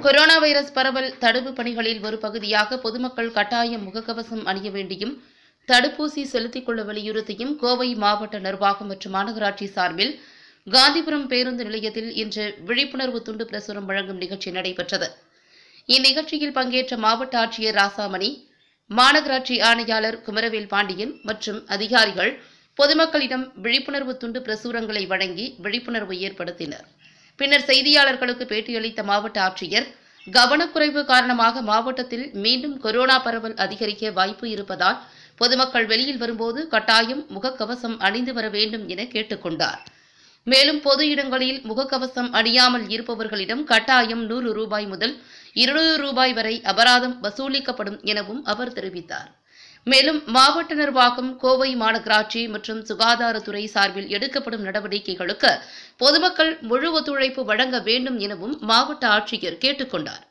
corona virus பரவல் தடுப்பு பணிகளில் ஒரு பகுதியாக பொதுமக்கள் கட்டாயம் முகக்கவசம் அணிய வேண்டியும் தடுப்பூசி செலுத்திக் கொள்ள வலியுறுத்தியும் கோவை மாவட்ட நிர்வாகம் மற்றும் மாநகராட்சி சார்பில் காந்திபுரம் பேருந்து நிலையத்தில் இன்று விழிப்புணர்வு துண்டு பிரசுரம் வழங்கும் நிகழ்ச்சி நடைபெற்றது இந்நிகழ்ச்சியில் பங்கேற்ற மாவட்ட ஆட்சியர் ராசாமணி மாநகராட்சி ஆணையாளர் குமரவேல் பாண்டியன் மற்றும் அதிகாரிகள் பொதுமக்களிடம் விழிப்புணர்வு துண்டு பிரசுரங்களை வழங்கி விழிப்புணர்வு ஏற்படுத்தினர் பின்னர் செய்தியாளர்களுக்கு பேட்டியளித்த மாவட்ட ஆட்சியர் கவனக்குறைவு காரணமாக மாவட்டத்தில் மீண்டும் கொரோனா பரவல் அதிகரிக்க வாய்ப்பு இருப்பதால் பொதுமக்கள் வெளியில் வரும்போது கட்டாயம் முகக்கவசம் அணிந்து வர வேண்டும் என கேட்டுக்கொண்டார் மேலும் பொது இடங்களில் முகக்கவசம் அணியாமல் இருப்பவர்களிடம் கட்டாயம் நூறு ரூபாய் முதல் இருநூறு ரூபாய் வரை அபராதம் வசூலிக்கப்படும் எனவும் அவர் தெரிவித்தார் மேலும் மாவட்ட நிர்வாகம் கோவை மாநகராட்சி மற்றும் சுகாதாரத்துறை சார்பில் எடுக்கப்படும் நடவடிக்கைகளுக்கு பொதுமக்கள் முழு ஒத்துழைப்பு வழங்க வேண்டும் எனவும் மாவட்ட ஆட்சியர் கேட்டுக்கொண்டார்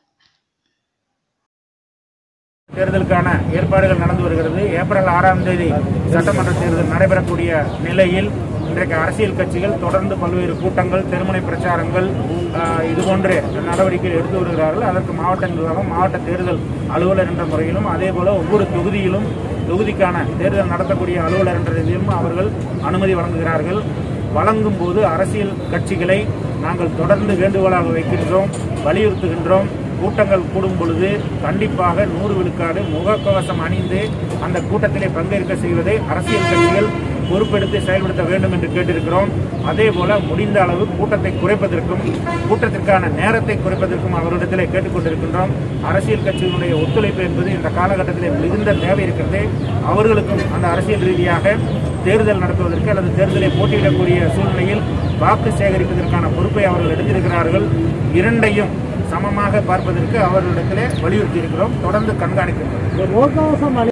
தேர்தலுக்கான ஏற்பாடுகள் நடந்து வருகிறது ஏப்ரல் ஆறாம் தேதி சட்டமன்ற தேர்தல் நடைபெறக்கூடிய நிலையில் இன்றைக்கு அரசியல் கட்சிகள் தொடர்ந்து பல்வேறு கூட்டங்கள் தெருமுனை பிரச்சாரங்கள் ஆஹ், இது போன்ற நடவடிக்கைகள் எடுத்து வருகிறார்கள் அதற்கு மாவட்ட நிர்வாகம் மாவட்ட தேர்தல் அலுவலர் என்ற முறையிலும் அதே போல ஒவ்வொரு தொகுதியிலும் தொகுதிக்கான தேர்தல் நடத்தக்கூடிய அலுவலர் என்ற ரீதியிலும் அவர்கள் அனுமதி வழங்குகிறார்கள் வழங்கும் போது அரசியல் கட்சிகளை நாங்கள் தொடர்ந்து வேண்டுகோளாக வைக்கின்றோம் வலியுறுத்துகின்றோம் கூட்டங்கள் கூடும் பொழுது கண்டிப்பாக நூறு விழுக்காடு முகக்கவசம் அணிந்து அந்த கூட்டத்திலே பங்கேற்க செய்வதை அரசியல் கட்சிகள் பொறுப்பெடுத்து செயல்படுத்த வேண்டும் என்று கேட்டிருக்கிறோம் அதே போல முடிந்த அளவு கூட்டத்தை குறைப்பதற்கும் கூட்டத்திற்கான நேரத்தை குறைப்பதற்கும் அவரிடத்திலே கேட்டுக்கொண்டிருக்கின்றோம் அரசியல் கட்சிகளுடைய ஒத்துழைப்பு என்பது இந்த காலகட்டத்திலே மிகுந்த தேவை இருக்கிறது அவர்களுக்கும் அந்த அரசியல் ரீதியாக தேர்தல் நடத்துவதற்கு அல்லது தேர்தலை போட்டியிடக்கூடிய சூழ்நிலையில் வாக்கு சேகரிப்பதற்கான பொறுப்பை அவர்கள் எடுத்திருக்கிறார்கள் இரண்டையும் சமமாக பார்ப்பதற்கு அவர்களிடத்திலே வலியுறுத்தி இருக்கிறோம் தொடர்ந்து கண்காணிக்கின்றோம் முகக்கவசம் அணி